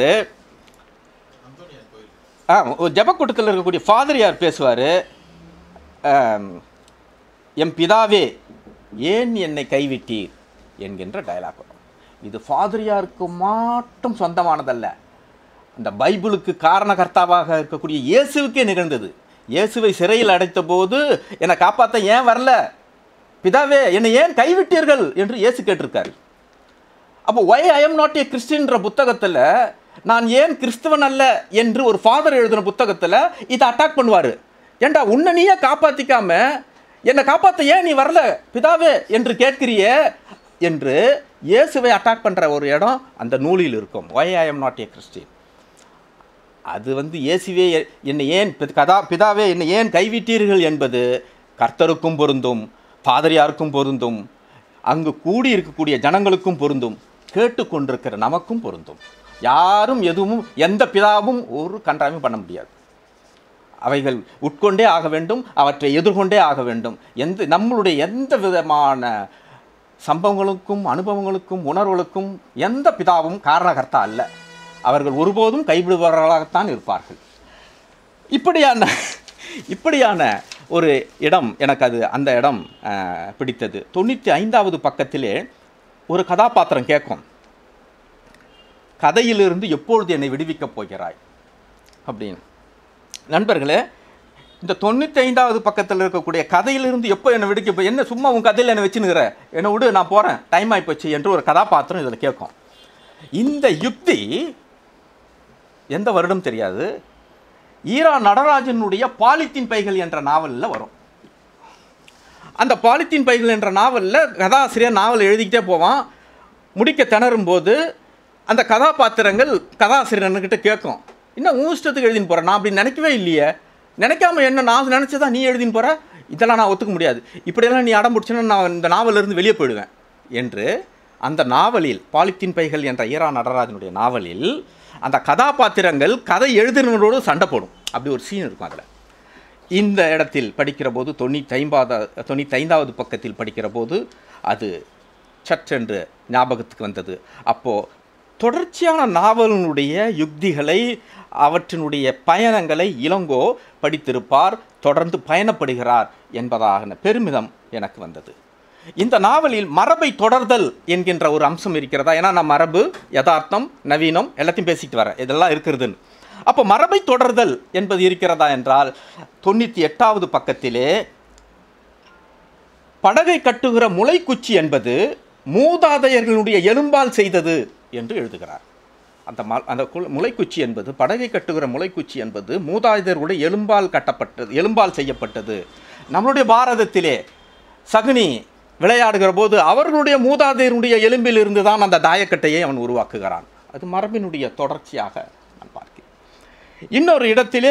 ஆ ஜபக்கூட்டத்தில் இருக்கக்கூடிய ஃபாதர் யார் பேசுவார் என் பிதாவே ஏன் என்னை கைவிட்டீர் என்கின்ற டயலாக் வரும் இது ஃபாதரியாருக்கு மட்டும் சொந்தமானதல்ல அந்த பைபிளுக்கு காரணகர்த்தாவாக இருக்கக்கூடிய இயேசுவுக்கே நிகழ்ந்தது இயேசுவை சிறையில் அடைத்த போது என்னை காப்பாற்ற ஏன் வரல பிதாவே என்னை ஏன் கைவிட்டீர்கள் என்று இயேசு கேட்டிருக்காரு அப்போ why I am not a கிறிஸ்டின்ற புத்தகத்தில் நான் ஏன் கிறிஸ்தவன் அல்ல என்று ஒரு ஃபாதர் எழுதின புத்தகத்தில் இதை அட்டாக் பண்ணுவார் ஏண்டா உன்னை நீயே காப்பாற்றிக்காம என்னை காப்பாற்ற ஏன் நீ வரல பிதாவே என்று கேட்கிறியே என்று இயேசுவை அட்டாக் பண்ணுற ஒரு இடம் அந்த நூலில் இருக்கும் why I am not a Christian அது வந்து இயேசுவே என்னை ஏன் பி- கதா பிதாவே என்னை ஏன் கைவிட்டீர்கள் என்பது கர்த்தருக்கும் பொருந்தும் பாதிரியாருக்கும் பொருந்தும் அங்கு கூடி இருக்கக்கூடிய ஜனங்களுக்கும் பொருந்தும் கேட்டுக்கொண்டிருக்கிற நமக்கும் பொருந்தும் யாரும் எதுவும் எந்த பிதாவும் ஒரு கன்றாவையும் பண்ண முடியாது அவைகள் உட்கொண்டே ஆக வேண்டும் அவற்றை எதிர்கொண்டே ஆக வேண்டும் எந்த நம்மளுடைய எந்த விதமான சம்பவங்களுக்கும் அனுபவங்களுக்கும் உணர்வுகளுக்கும் எந்த பிதாவும் காரணகர்த்தா அல்ல அவர்கள் ஒருபோதும் கைவிடுபவர்களாகத்தான் இருப்பார்கள் இப்படியான இப்படியான ஒரு இடம் எனக்கு அது அந்த இடம் அஹ், பிடித்தது தொண்ணூற்றி ஐந்தாவது பக்கத்திலே ஒரு கதாபாத்திரம் கேட்கும் கதையிலிருந்து எப்பொழுது என்னை விடுவிக்கப் போகிறாய் அப்படின்னு நண்பர்களே இந்த தொண்ணூற்றி ஐந்தாவது பக்கத்தில் இருக்கக்கூடிய கதையிலிருந்து எப்போ என்னை விடுக்க போ என்ன சும்மா உன் கதையில் என்னை வச்சுனுக்கிற என்னை விடு நான் போகிறேன் டைம் ஆகிப்போச்சு என்று ஒரு கதாபாத்திரம் இதில் கேட்கும் இந்த யுக்தி எந்த வருடம் தெரியாது ஈரா நடராஜனுடைய பாலித்தீன் பைகள் என்ற நாவலில் வரும் அந்த பாலித்தீன் பைகள் என்ற நாவலில் கதாசிரியர் நாவல் எழுதிக்கிட்டே போவான் முடிக்க திணறும் போது அந்த கதாபாத்திரங்கள் கதாசிரியர்கிட்ட கேட்கும் இன்னும் உன் இஷ்டத்துக்கு எழுதின்னு போகிறேன் நான் அப்படி நினைக்கவே இல்லையே நினைக்காம என்ன நான் நினச்சதா நீ எழுதின்னு போகிற இதெல்லாம் நான் ஒத்துக்க முடியாது இப்படியெல்லாம் நீ அடம் பிடிச்சினா நான் இந்த நாவலிருந்து வெளியே போயிடுவேன் என்று அந்த நாவலில் பாலித்தீன் பைகள் என்ற ஈரா நடராஜனுடைய நாவலில் அந்த கதாபாத்திரங்கள் கதை எழுதினவரோடு சண்டை போடும் அப்படி ஒரு சீன் இருக்கும் அதில் இந்த இடத்தில் படிக்கிற போது தொண்ணூத்தைம்பாத தொண்ணூத்தைந்தாவது பக்கத்தில் படிக்கிற போது அது சற்றென்று ஞாபகத்துக்கு வந்தது அப்போது தொடர்ச்சியான நாவலினுடைய யுக்திகளை அவற்றினுடைய பயணங்களை இளங்கோ படித்திருப்பார் தொடர்ந்து பயணப்படுகிறார் என்பதான பெருமிதம் எனக்கு வந்தது இந்த நாவலில் மரபை தொடர்தல் என்கின்ற ஒரு அம்சம் இருக்கிறதா ஏன்னா நான் மரபு யதார்த்தம் நவீனம் எல்லாத்தையும் பேசிட்டு வரேன் இதெல்லாம் இருக்கிறதுன்னு அப்போ மரபை தொடர்தல் என்பது இருக்கிறதா என்றால் தொண்ணூற்றி எட்டாவது பக்கத்திலே படகை கட்டுகிற முளைக்குச்சி என்பது மூதாதையர்களுடைய எலும்பால் செய்தது என்று எழுதுகிறார் அந்த ம அந்த குல்- முளைக்குச்சி என்பது படகை கட்டுகிற முளைக்குச்சி என்பது மூதாதையர்களுடைய எலும்பால் கட்டப்பட்டது எலும்பால் செய்யப்பட்டது நம்மளுடைய பாரதத்திலே சகுனி விளையாடுகிற போது அவர்களுடைய மூதாதையருடைய எலும்பில் இருந்து தான் அந்த தாயக்கட்டையை அவன் உருவாக்குகிறான் அது மரபினுடைய தொடர்ச்சியாக நான் பார்க்கிறேன் இன்னொரு இடத்திலே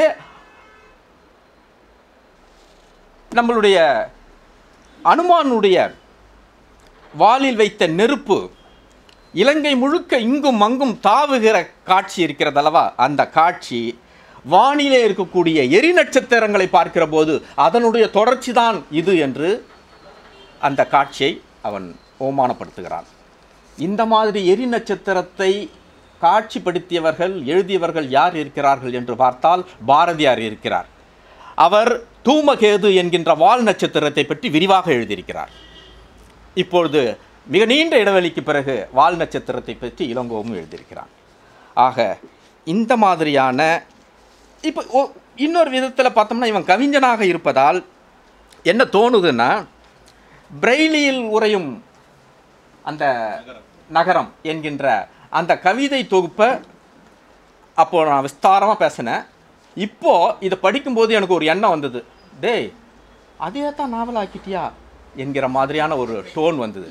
நம்மளுடைய அனுமானுடைய வாளில் வைத்த நெருப்பு இலங்கை முழுக்க இங்கும் அங்கும் தாவுகிற காட்சி இருக்கிறதல்லவா அந்த காட்சி வானிலே இருக்கக்கூடிய எரி நட்சத்திரங்களை பார்க்கிற போது அதனுடைய தொடர்ச்சி தான் இது என்று அந்த காட்சியை அவன் ஓமானப்படுத்துகிறான் இந்த மாதிரி எரி நட்சத்திரத்தை காட்சிப்படுத்தியவர்கள் எழுதியவர்கள் யார் இருக்கிறார்கள் என்று பார்த்தால் பாரதியார் இருக்கிறார் அவர் தூமகேது என்கின்ற வால் நட்சத்திரத்தை பற்றி விரிவாக எழுதியிருக்கிறார் இப்பொழுது மிக நீண்ட இடைவெளிக்கு பிறகு வால் நட்சத்திரத்தை பற்றி இளங்கோவும் எழுதியிருக்கிறான் ஆக இந்த மாதிரியான இப்போ ஒ- இன்னொரு விதத்தில் பார்த்தோம்னா இவன் கவிஞனாக இருப்பதால் என்ன தோணுதுன்னா பிரெய்லியில் உரையும் அந்த நகரம் என்கின்ற அந்த கவிதை தொகுப்பை அப்போ நான் விஸ்தாரமாக பேசினேன் இப்போ இதை படிக்கும்போது எனக்கு ஒரு எண்ணம் வந்தது டேய் அதே தான் நாவல் ஆக்கிட்டியா என்கிற மாதிரியான ஒரு டோன் வந்தது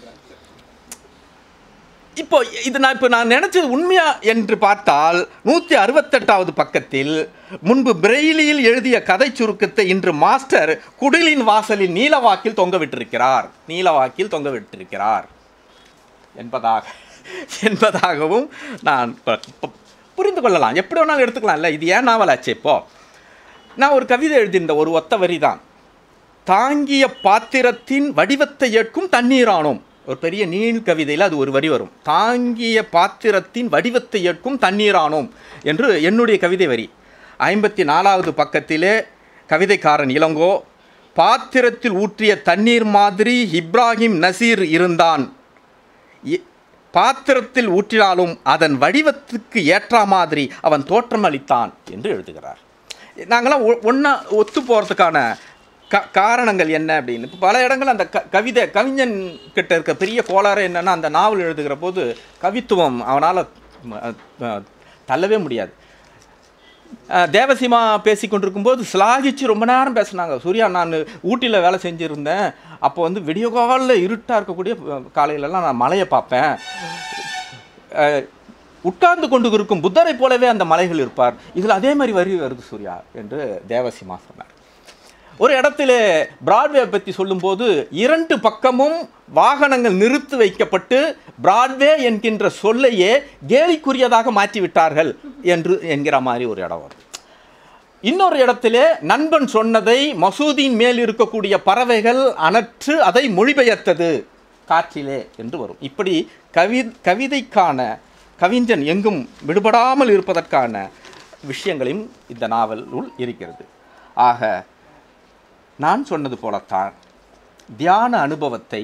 இப்போ இது நான் இப்போ நான் நினச்சது உண்மையா என்று பார்த்தால் நூற்றி அறுபத்தெட்டாவது பக்கத்தில் முன்பு பிரெய்லியில் எழுதிய கதை சுருக்கத்தை இன்று மாஸ்டர் குடிலின் வாசலில் நீலவாக்கில் தொங்க விட்டிருக்கிறார் நீலவாக்கில் தொங்க விட்டிருக்கிறார் என்பதாக என்பதாகவும் நான் ப- ப- புரிந்து கொள்ளலாம் எப்படி வேணாலும் எடுத்துக்கலாம்ல இது ஏன் நாவலாச்சு இப்போ நான் ஒரு கவிதை எழுதியிருந்த ஒரு ஒத்த வரி தான் தாங்கிய பாத்திரத்தின் வடிவத்தை ஏற்கும் தண்ணீரானோம் ஒரு பெரிய நீள் கவிதையில் அது ஒரு வரி வரும் தாங்கிய பாத்திரத்தின் வடிவத்தை ஏற்கும் தண்ணீரானோம் என்று என்னுடைய கவிதை வரி ஐம்பத்தி நாலாவது பக்கத்திலே கவிதைக்காரன் இளங்கோ பாத்திரத்தில் ஊற்றிய தண்ணீர் மாதிரி இப்ராஹிம் நசீர் இருந்தான் இ- பாத்திரத்தில் ஊற்றினாலும் அதன் வடிவத்துக்கு ஏற்ற மாதிரி அவன் தோற்றமளித்தான் என்று எழுதுகிறார் நாங்களாம் ஒன்றா ஒத்து போகிறதுக்கான க காரணங்கள் என்ன அப்படின்னு இப்போ பல இடங்கள் அந்த க கவிதை கவிஞன் கிட்ட இருக்க பெரிய கோளாறு என்னன்னா அந்த நாவல் எழுதுகிற போது கவித்துவம் அவனால் தள்ளவே முடியாது அஹ், தேவசீமா பேசி கொண்டிருக்கும்போது சிலாகிச்சு ரொம்ப நேரம் பேசுனாங்க சூர்யா நான் ஊட்டியில் வேலை செஞ்சுருந்தேன் அப்போ வந்து விடிய காலில் இருட்டாக இருக்கக்கூடிய அஹ், காலையிலலாம் நான் மலையை பார்ப்பேன் அஹ், உட்கார்ந்து கொண்டு இருக்கும் புத்தரை போலவே அந்த மலைகள் இருப்பார் இதில் அதே மாதிரி வரி வருது சூர்யா என்று தேவசீமா சொன்னார் ஒரு இடத்துல பிராட்வே பற்றி சொல்லும்போது இரண்டு பக்கமும் வாகனங்கள் நிறுத்தி வைக்கப்பட்டு பிராட்வே என்கின்ற சொல்லையே கேலிக்குரியதாக மாற்றி விட்டார்கள் என்று என்கிற மாதிரி ஒரு இடம் வரும் இன்னொரு இடத்திலே நண்பன் சொன்னதை மசூதியின் மேல் இருக்கக்கூடிய பறவைகள் அனற்று அதை மொழிபெயர்த்தது காற்றிலே என்று வரும் இப்படி கவி கவிதைக்கான கவிஞன் எங்கும் விடுபடாமல் இருப்பதற்கான விஷயங்களையும் இந்த நாவலுள் இருக்கிறது ஆக நான் சொன்னது போலத்தான் தியான அனுபவத்தை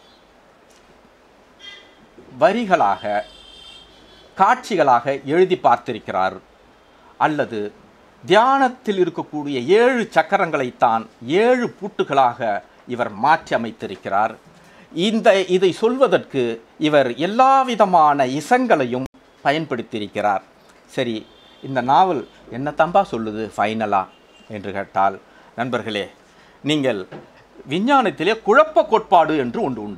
வரிகளாக காட்சிகளாக எழுதி பார்த்திருக்கிறார் அல்லது தியானத்தில் இருக்கக்கூடிய ஏழு சக்கரங்களைத்தான் ஏழு பூட்டுகளாக இவர் மாற்றி அமைத்திருக்கிறார் இந்த இதை சொல்வதற்கு இவர் எல்லா விதமான இசங்களையும் பயன்படுத்தியிருக்கிறார் சரி இந்த நாவல் என்ன தம்பா சொல்லுது ஃபைனலா என்று கேட்டால் நண்பர்களே நீங்கள் விஞ்ஞானத்திலே குழப்ப கோட்பாடு என்று ஒன்று உண்டு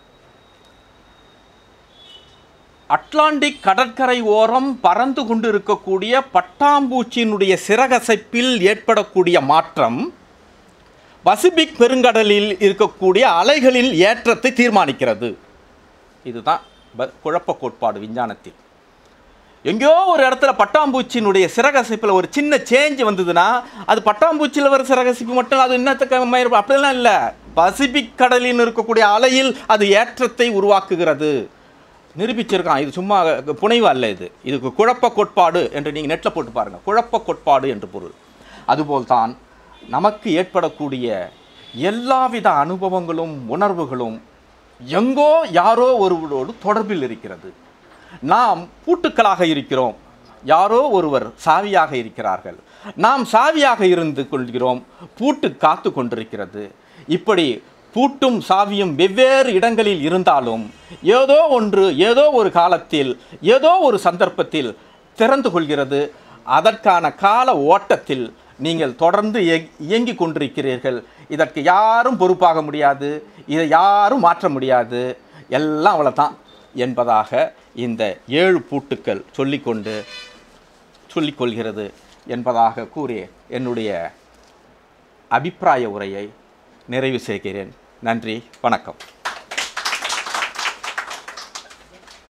அட்லாண்டிக் கடற்கரை ஓரம் பறந்து கொண்டிருக்கக்கூடிய பட்டாம்பூச்சியினுடைய சிறகசைப்பில் ஏற்படக்கூடிய மாற்றம் பசிபிக் பெருங்கடலில் இருக்கக்கூடிய அலைகளின் ஏற்றத்தை தீர்மானிக்கிறது இதுதான் ப- குழப்ப கோட்பாடு விஞ்ஞானத்தில் எங்கேயோ ஒரு இடத்துல பட்டாம்பூச்சியினுடைய சிறகசைப்பில் ஒரு சின்ன சேஞ்ச் வந்ததுன்னா அது பட்டாம்பூச்சியில் வர சிறகசைப்பு மட்டும் அது என்னத்துக்கு மயிர் அப்படிலாம் இல்லை பசிபிக் கடலில் இருக்கக்கூடிய அலையில் அது ஏற்றத்தை உருவாக்குகிறது நிரூபிச்சிருக்கான் இது சும்மா புனைவு அல்ல இது இதுக்கு குழப்ப கோட்பாடு என்று நீங்கள் நெட்டில் போட்டு பாருங்கள் குழப்ப கோட்பாடு என்று பொருள் அதுபோல்தான் நமக்கு ஏற்படக்கூடிய எல்லாவித அனுபவங்களும் உணர்வுகளும் எங்கோ யாரோ ஒருவரோடு தொடர்பில் இருக்கிறது நாம் பூட்டுக்களாக இருக்கிறோம் யாரோ ஒருவர் சாவியாக இருக்கிறார்கள் நாம் சாவியாக இருந்து கொள்கிறோம் பூட்டு காத்து கொண்டிருக்கிறது இப்படி பூட்டும் சாவியும் வெவ்வேறு இடங்களில் இருந்தாலும் ஏதோ ஒன்று ஏதோ ஒரு காலத்தில் ஏதோ ஒரு சந்தர்ப்பத்தில் திறந்து கொள்கிறது அதற்கான கால ஓட்டத்தில் நீங்கள் தொடர்ந்து இயங்- இயங்கிக் கொண்டிருக்கிறீர்கள் இதற்கு யாரும் பொறுப்பாக முடியாது இதை யாரும் மாற்ற முடியாது எல்லாம் அவ்வளோதான் என்பதாக இந்த ஏழு பூட்டுக்கள் சொல்லிக்கொண்டு சொல்லிக்கொள்கிறது என்பதாக கூறி என்னுடைய அபிப்பிராய உரையை நிறைவு செய்கிறேன் நன்றி வணக்கம்